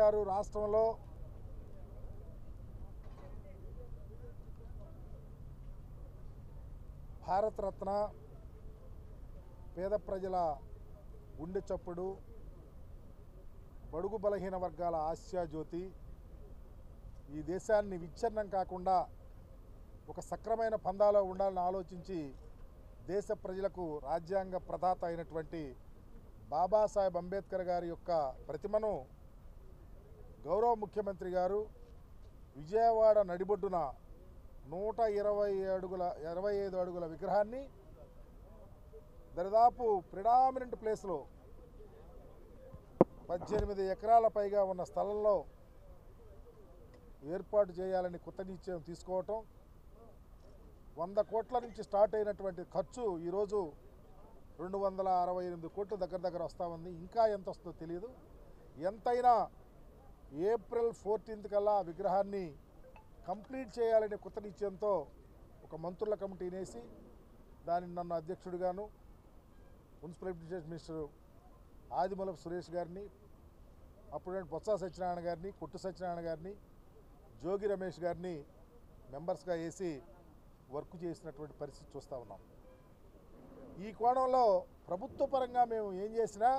గారు రాష్ట్రంలో భారతరత్న పేద ప్రజల గుండె చప్పుడు బడుగు బలహీన వర్గాల ఆశాజ్యోతి ఈ దేశాన్ని విచ్ఛిన్నం కాకుండా ఒక సక్రమైన పందాలో ఉండాలని ఆలోచించి దేశ ప్రజలకు రాజ్యాంగ ప్రదాత అయినటువంటి బాబాసాహెబ్ అంబేద్కర్ గారి యొక్క ప్రతిమను గౌరవ ముఖ్యమంత్రి గారు విజయవాడ నడిబొడ్డున నూట ఇరవై అడుగుల ఇరవై ఐదు అడుగుల విగ్రహాన్ని దరిదాపు ప్రిడామినెంట్ ప్లేస్లో పద్దెనిమిది ఎకరాల పైగా ఉన్న స్థలంలో ఏర్పాటు చేయాలని కొత్త నిశ్చయం తీసుకోవటం వంద కోట్ల నుంచి స్టార్ట్ అయినటువంటి ఖర్చు ఈరోజు రెండు వందల అరవై ఎనిమిది కోట్లు దగ్గర దగ్గర వస్తూ ఉంది ఇంకా ఎంత వస్తుందో తెలియదు ఎంతైనా ఏప్రిల్ ఫోర్టీన్త్ కల్లా ఆ విగ్రహాన్ని కంప్లీట్ చేయాలనే కొత్త నిశ్చయంతో ఒక మంత్రుల కమిటీని వేసి దానిని నన్ను అధ్యక్షుడిగాను municipal administration minister Adimulapu Suresh గారిని అప్పుడు బొత్స సత్యనారాయణ గారిని కొట్టు సత్యనారాయణ గారిని జోగి రమేష్ గారిని మెంబర్స్గా వేసి వర్క్ చేసినటువంటి పరిస్థితి చూస్తూ ఉన్నాం ఈ కోణంలో ప్రభుత్వ పరంగా మేము ఏం చేసినా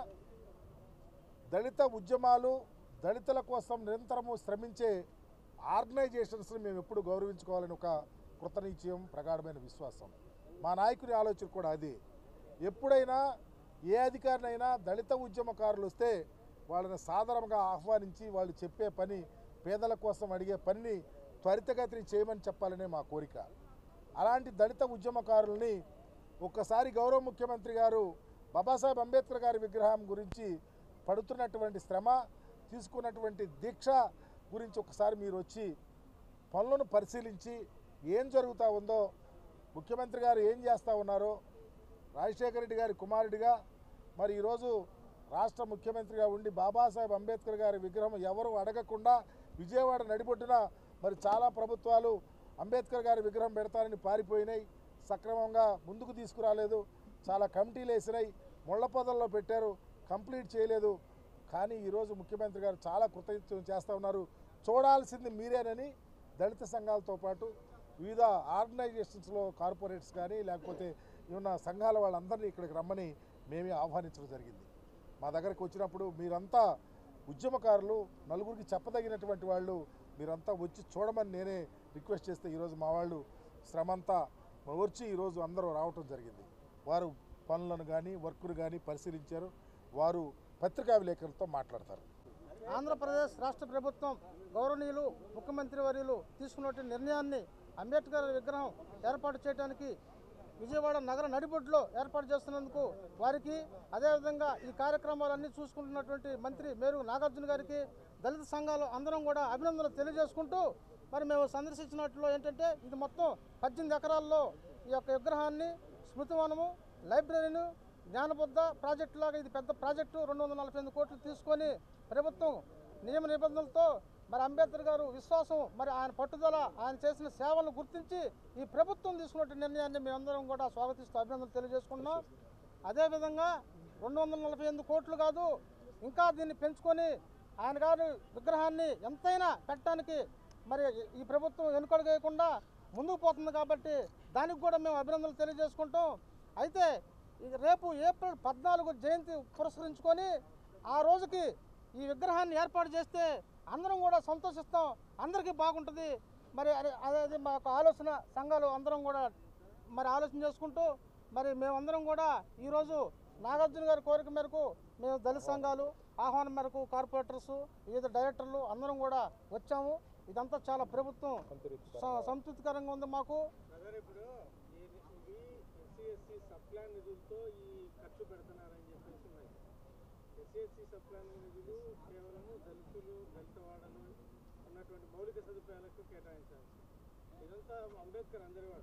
దళిత ఉద్యమాలు దళితుల కోసం నిరంతరము శ్రమించే ఆర్గనైజేషన్స్ని మేము ఎప్పుడు గౌరవించుకోవాలని ఒక కృత నిశ్చయం ప్రగాఢమైన విశ్వాసం మా నాయకుని ఆలోచన కూడా అది ఎప్పుడైనా ఏ అధికారినైనా దళిత ఉద్యమకారులు వస్తే వాళ్ళని సాధారణంగా ఆహ్వానించి వాళ్ళు చెప్పే పని పేదల కోసం అడిగే పనిని త్వరితగతిని చేయమని చెప్పాలనే మా కోరిక అలాంటి దళిత ఉద్యమకారుల్ని ఒక్కసారి గౌరవ ముఖ్యమంత్రి గారు బాబాసాహెబ్ అంబేద్కర్ గారి విగ్రహం గురించి పడుతున్నటువంటి శ్రమ తీసుకున్నటువంటి దీక్ష గురించి ఒకసారి మీరు వచ్చి పనులను పరిశీలించి ఏం జరుగుతూ ఉందో ముఖ్యమంత్రి గారు ఏం చేస్తూ ఉన్నారో రాజశేఖర రెడ్డి గారి కుమారుడిగా మరి ఈరోజు రాష్ట్ర ముఖ్యమంత్రిగా ఉండి బాబాసాహెబ్ అంబేద్కర్ గారి విగ్రహం ఎవరు అడగకుండా విజయవాడ నడిబొడ్డున మరి చాలా ప్రభుత్వాలు అంబేద్కర్ గారి విగ్రహం పెడతారని పారిపోయినాయి సక్రమంగా ముందుకు తీసుకురాలేదు చాలా కమిటీలు వేసినాయి ముళ్ళ పొదల్లో పెట్టారు కంప్లీట్ చేయలేదు కానీ ఈరోజు ముఖ్యమంత్రి గారు చాలా కృతజ్ఞతలు చేస్తూ ఉన్నారు చూడాల్సింది మీరేనని దళిత సంఘాలతో పాటు వివిధ ఆర్గనైజేషన్స్లో కార్పొరేట్స్ కానీ లేకపోతే ఏమన్నా సంఘాల వాళ్ళందరినీ ఇక్కడికి రమ్మని మేమే ఆహ్వానించడం జరిగింది మా దగ్గరకు వచ్చినప్పుడు మీరంతా ఉద్యమకారులు నలుగురికి చెప్పదగినటువంటి వాళ్ళు మీరంతా వచ్చి చూడమని నేనే రిక్వెస్ట్ చేస్తే ఈరోజు మా వాళ్ళు శ్రమంతా వచ్చి ఈరోజు అందరూ రావటం జరిగింది వారు పనులను కానీ వర్క్ను కానీ పరిశీలించారు వారు పత్రికా విలేకరులతో మాట్లాడతారు ఆంధ్రప్రదేశ్ రాష్ట్ర ప్రభుత్వం గౌరవనీయులు ముఖ్యమంత్రి వర్యులు తీసుకున్నటువంటి నిర్ణయాన్ని అంబేద్కర్ విగ్రహం ఏర్పాటు చేయడానికి విజయవాడ నగర నడిబొడ్డులో ఏర్పాటు చేస్తున్నందుకు వారికి అదేవిధంగా ఈ కార్యక్రమాలన్నీ చూసుకుంటున్నటువంటి మంత్రి మేరు నాగార్జున గారికి దళిత సంఘాలు అందరం కూడా అభినందనలు తెలియజేసుకుంటూ మరి మేము సందర్శించినట్లో ఏంటంటే ఇది మొత్తం పద్దెనిమిది ఎకరాల్లో ఈ యొక్క విగ్రహాన్ని స్మృతివనము లైబ్రరీను జ్ఞానబుద్ధ ప్రాజెక్టు లాగా ఇది పెద్ద ప్రాజెక్టు రెండు వందల నలభై ఎనిమిది కోట్లు తీసుకొని ప్రభుత్వం నియమ నిబంధనలతో మరి అంబేద్కర్ గారు విశ్వాసం మరి ఆయన పట్టుదల ఆయన చేసిన సేవలను గుర్తించి ఈ ప్రభుత్వం తీసుకున్న నిర్ణయాన్ని మేమందరం కూడా స్వాగతిస్తూ అభినందనలు తెలియజేసుకుంటున్నాం అదేవిధంగా రెండు వందల నలభై ఎనిమిది కోట్లు కాదు ఇంకా దీన్ని పెంచుకొని ఆయన గారి విగ్రహాన్ని ఎంతైనా పెట్టడానికి మరి ఈ ప్రభుత్వం వెనుకడు వేయకుండా ముందుకు పోతుంది కాబట్టి దానికి కూడా మేము అభినందనలు తెలియజేసుకుంటాం అయితే ఇది రేపు ఏప్రిల్ పద్నాలుగు జయంతి పురస్కరించుకొని ఆ రోజుకి ఈ విగ్రహాన్ని ఏర్పాటు చేస్తే అందరం కూడా సంతోషిస్తాం అందరికీ బాగుంటుంది మరి అదే అదే మా యొక్క ఆలోచన సంఘాలు అందరం కూడా మరి ఆలోచన చేసుకుంటూ మరి మేమందరం కూడా ఈరోజు నాగార్జున గారి కోరిక మేరకు మేము దళిత సంఘాలు ఆహ్వానం మేరకు కార్పొరేటర్స్ వివిధ డైరెక్టర్లు అందరం కూడా వచ్చాము ఇదంతా చాలా ప్రభుత్వం స- సంతృప్తికరంగా ఉంది మాకు బ్రదర్ ఇప్పుడు ఇది ఇది ఎస్సీ ఎస్సీ సబ్ ప్లాన్ నిధులతో ఈ ఖర్చు పెడుతున్నారని చెప్పేసి ఉన్నాయి ఎస్సీ ఎస్సీ సబ్ ప్లాన్ నిధులు కేవలము దళితులు దళితవాడలు ఉన్నటువంటి మౌలిక సదుపాయాలకు కేటాయించాలి ఇదంతా అంబేద్కర్ అందరివాడు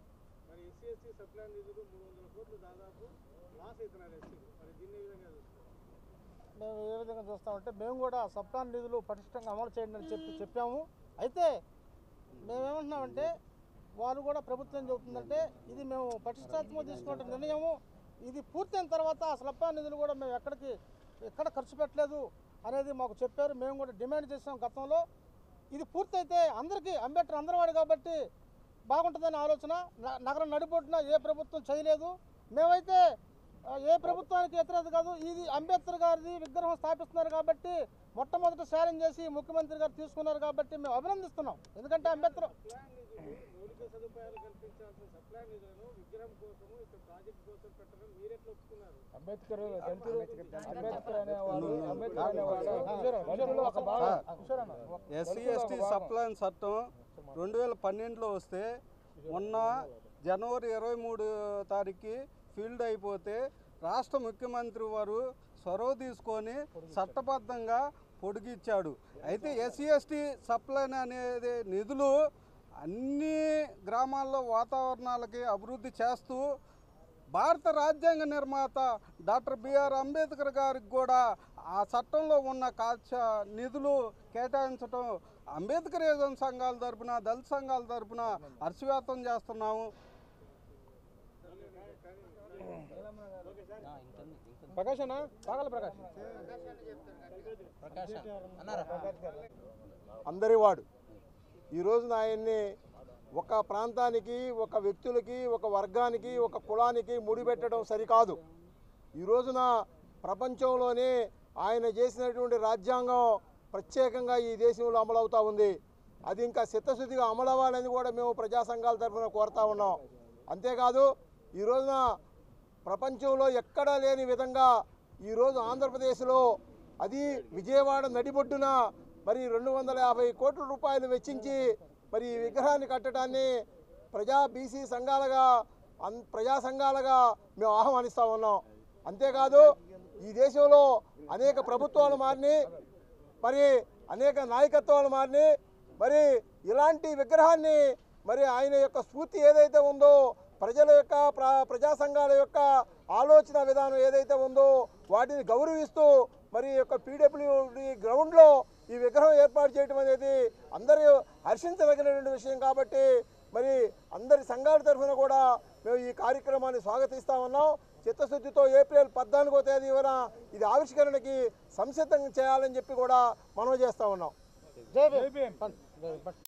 మరి ఎస్సీ ఎస్సీ సబ్ ప్లాన్ నిధులు మూడు వందల కోట్లు దాదాపు లాస్ అవుతున్నారు ఎస్సీలు మరి దీన్ని ఏ విధంగా చూస్తారు మేము ఏ విధంగా చూస్తామంటే మేము కూడా సబ్ప్లాన్ నిధులు పటిష్టంగా అమలు చేయండి అని చెప్పి చెప్పాము అయితే మేమేమంటున్నామంటే వారు కూడా ప్రభుత్వం చెబుతుందంటే ఇది మేము పటిష్టాత్మక తీసుకున్న నిర్ణయము ఇది పూర్తయిన తర్వాత ఆ సబ్ప్లాన్ నిధులు కూడా మేము ఎక్కడికి ఎక్కడ ఖర్చు పెట్టలేదు అనేది మాకు చెప్పారు మేము కూడా డిమాండ్ చేసాం గతంలో ఇది పూర్తయితే అందరికీ అంబేద్కర్ అందరివాడు కాబట్టి బాగుంటుందనే ఆలోచన న- నగరం నడిబొట్టున ఏ ప్రభుత్వం చేయలేదు మేమైతే ఆ, ఏ ప్రభుత్వానికి వ్యతిరేకత కాదు ఇది అంబేద్కర్ గారిది విగ్రహం స్థాపిస్తున్నారు కాబట్టి మొట్టమొదటి ఛాలెంజ్ చేసి ముఖ్యమంత్రి గారు తీసుకున్నారు కాబట్టి మేము అభినందిస్తున్నాం ఎందుకంటే అంబేద్కర్ సప్లాన్ నిధులు మౌలిక సదుపాయాలు కల్పించాల్సిన సప్లాన్ నిధులను విగ్రహం కోసము ఇక్కడ ప్రాజెక్ట్ కోసం పెట్టడం మీరెట్లా ఒప్పుకున్నారు అంబేద్కర్ దళితులు అంబేద్కర్ అనేవాడు అంబేద్కర్ అనేవాడు దళితులు ఒక భాగం ఎస్సీ ఎస్టీ సప్లైన్ చట్టం రెండు వేల పన్నెండులో వస్తే మొన్న జనవరి ఇరవై మూడు తారీఖుకి ఫీల్డ్ అయిపోతే రాష్ట్ర ముఖ్యమంత్రి వారు చొరవ తీసుకొని చట్టబద్ధంగా పొడిగిచ్చాడు అయితే ఎస్సీ ఎస్టీ సప్లైన్ అనేది నిధులు అన్ని గ్రామాల్లో వాతావరణాలకి అభివృద్ధి చేస్తూ భారత రాజ్యాంగ నిర్మాత డాక్టర్ బిఆర్ అంబేద్కర్ గారికి కూడా ఆ చట్టంలో ఉన్న కాచ నిధులు కేటాయించడం అంబేద్కరిజం సంఘాల తరపున దళిత సంఘాల తరపున హర్షవ్యాప్తం చేస్తున్నాము ప్రకాష్ అన్న పాగల ప్రకాష్ అందరి వాడు ఈ రోజున ఆయన్ని ఒక ప్రాంతానికి ఒక వ్యక్తులకి ఒక వర్గానికి ఒక కులానికి ముడిపెట్టడం సరికాదు ఈ రోజున ప్రపంచంలోనే ఆయన చేసినటువంటి రాజ్యాంగం ప్రత్యేకంగా ఈ దేశంలో అమలవుతూ ఉంది అది ఇంకా చిత్తశుద్ధిగా అమలవ్వాలని కూడా మేము ప్రజా సంఘాల తరఫున కోరుతా ఉన్నాం అంతేకాదు ఈ రోజున ప్రపంచంలో ఎక్కడా లేని విధంగా ఈరోజు ఆంధ్రప్రదేశ్లో అది విజయవాడ నడిబొడ్డున మరి రెండు వందల యాభై కోట్ల రూపాయలు వెచ్చించి మరి ఈ విగ్రహాన్ని కట్టడాన్ని ప్రజా బీసీ సంఘాలుగా అన్ ప్రజా సంఘాలుగా మేము ఆహ్వానిస్తూ ఉన్నాం అంతేకాదు ఈ దేశంలో అనేక ప్రభుత్వాలు మారినాయి మరి అనేక నాయకత్వాలు మారినాయి మరి ఇలాంటి విగ్రహాన్ని మరి ఆయన యొక్క స్ఫూర్తి ఏదైతే ఉందో ప్రజల యొక్క ప్ర ప్రజా సంఘాల యొక్క ఆలోచన విధానం ఏదైతే ఉందో వాటిని గౌరవిస్తూ మరి ఈ యొక్క పీడబ్ల్యూడి గ్రౌండ్లో ఈ విగ్రహం ఏర్పాటు చేయడం అనేది అందరూ హర్షించదగినటువంటి విషయం కాబట్టి మరి అందరి సంఘాల తరఫున కూడా మేము ఈ కార్యక్రమాన్ని స్వాగతిస్తా ఉన్నాం చిత్తశుద్ధితో ఏప్రిల్ పద్నాలుగో తేదీ వర ఇది ఆవిష్కరణకి సంసిద్ధం చేయాలని చెప్పి కూడా మనం చేస్తా ఉన్నాం జై భీమ్.